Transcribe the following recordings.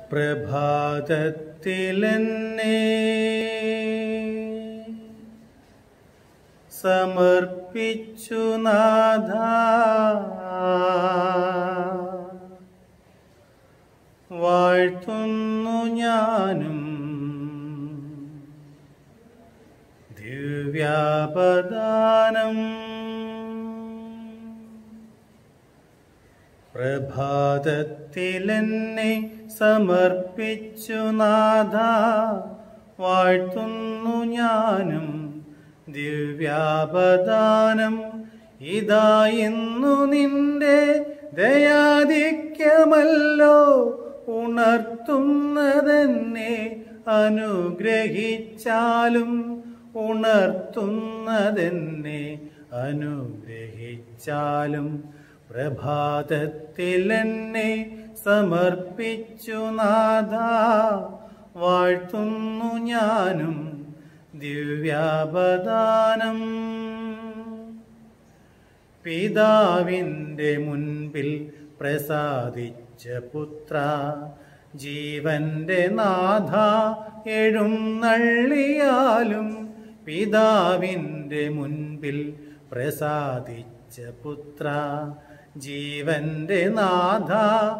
പ്രഭാതത്തിലെന്നെ സമർപ്പിച്ചു നാഥ വാഴ്ത്തുന്നു ഞാനും ദിവ്യാപദാനം പ്രഭാതത്തിലെന്നെ സമർപ്പിച്ചു നാഥ വാഴ്ത്തുന്നു ഞാനും ദിവ്യാപദാനം ഇതാ ഇന്നു നിന്റെ ദയാധിക്യമല്ലോ ഉണർത്തുന്നതെന്നെ അനുഗ്രഹിച്ചാലും ഉണർത്തുന്നതെന്നെ അനുഗ്രഹിച്ചാലും പ്രഭാതത്തിലെന്നെ സമർപ്പിച്ചു നാഥ വാഴ്ത്തുന്നു ഞാനും ദിവ്യാപദാനം പിതാവിൻ്റെ മുൻപിൽ പ്രസാദിച്ച പുത്ര ജീവന്റെ നാഥ എഴുന്നള്ളിയാലും പിതാവിൻ്റെ മുൻപിൽ പ്രസാദിച്ച പുത്ര ജീവന്റെ നാഥ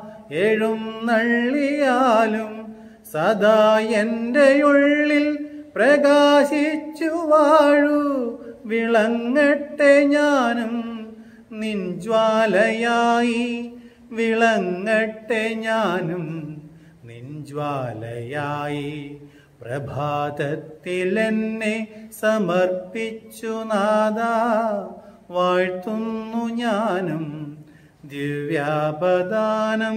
എഴുന്നള്ളിയാലും സദാ എൻ്റെ ഉള്ളിൽ പ്രകാശിച്ചു വാഴൂ വിളങ്ങട്ടെ ഞാനും നിൻജ്വാലയായി വിളങ്ങട്ടെ ഞാനും നിൻജ്വാലയായി പ്രഭാതത്തിലെന്നെ സമർപ്പിച്ചു നാദ വാഴ്ത്തുന്നു ഞാനും ദിവ്യാപദാനം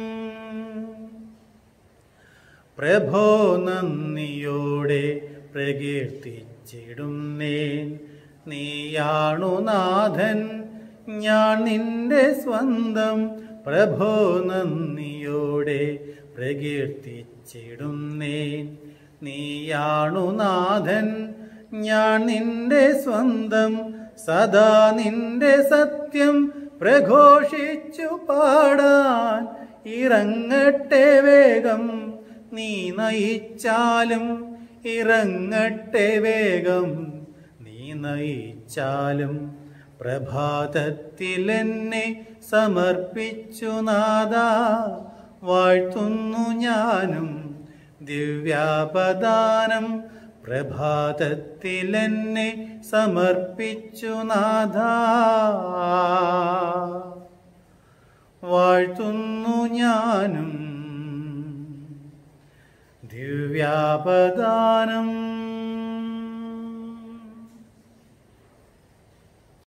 പ്രഭോ നന്ദിയോടെ പ്രകീർത്തിച്ചിടുന്നേൻ നീയാണു നാഥൻ ഞാൻ നിന്റെ സ്വന്തം പ്രഭോ നന്ദിയോടെ പ്രകീർത്തിച്ചിടുന്നേൻ നീയാണു നാഥൻ ഞാൻ നിന്റെ സ്വന്തം സദാ നിന്റെ സത്യം പ്രഘോഷിച്ചു പാടാൻ ഇറങ്ങട്ടെ വേഗം നീ നയിച്ചാലും ഇറങ്ങട്ടെ വേഗം നീ നയിച്ചാലും പ്രഭാതത്തിലെന്നെ സമർപ്പിച്ചു നാദ വാഴ്ത്തുന്നു ഞാനും ദിവ്യാപദാനം പ്രഭാതത്തിലെന്നെ സമർപ്പിച്ചു നാഥ വാഴ്ത്തുന്നു ഞാനും ദിവ്യാപദാനം